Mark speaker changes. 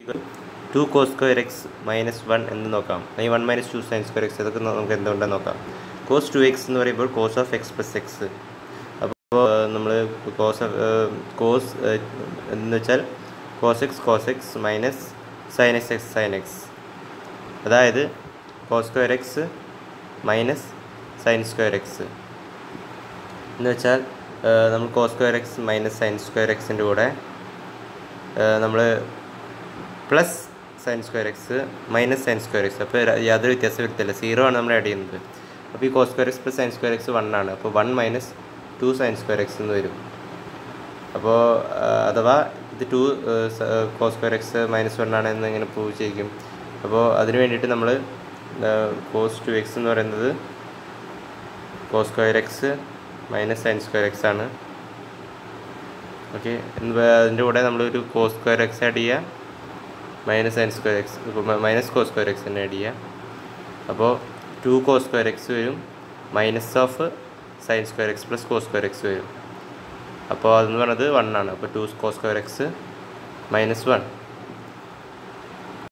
Speaker 1: to cos square x minus one എന്ന് നോക്കാം അല്ലെങ്കിൽ one minus two sine square x അതൊക്കെ നമുക്ക് എന്തുകൊണ്ടാണ് നോക്കാം കോസ് ടു എക്സ് എന്ന് പറയുമ്പോൾ cos of x plus x അപ്പോൾ നമ്മൾ കോസ് ഓഫ് കോസ് എന്ന് വെച്ചാൽ cos x cos x minus sine x x sine x അതായത് cos square x minus sine square x എന്ന് വെച്ചാൽ നമ്മൾ cos square x minus sine square എക്സിൻ്റെ കൂടെ നമ്മൾ plus sine square x minus sine square x അപ്പോൾ യാതൊരു വ്യത്യാസം വരുത്തില്ല സീറോ ആണ് നമ്മൾ ആഡ് ചെയ്യുന്നത് അപ്പോൾ ഈ cos square x plus sine square x one ആണ് അപ്പോൾ one minus two sine square x എന്ന് വരും അപ്പോൾ അഥവാ ഇത് two cos square x minus one ആണ് എന്ന് ഇങ്ങനെ പ്രൂവ് ചെയ്യിക്കും അപ്പോൾ അതിന് വേണ്ടിയിട്ട് നമ്മൾ കോസ് ടു എക്സ് എന്ന് പറയുന്നത് cos square x minus sine square x ആണ് ഓക്കെ അതിൻ്റെ കൂടെ നമ്മളൊരു കോസ് സ്ക്വയർ എക്സ് ആഡ് ചെയ്യുക minus sine square x minus cos square x തന്നെ ആഡ് ചെയ്യുക അപ്പോൾ ടു കോസ് സ്ക്വയർ എക്സ് വരും minus of sine square x plus cos square x വരും അപ്പോൾ അതെന്ന് പറയുന്നത് വൺ ആണ് അപ്പോൾ two cos square x minus one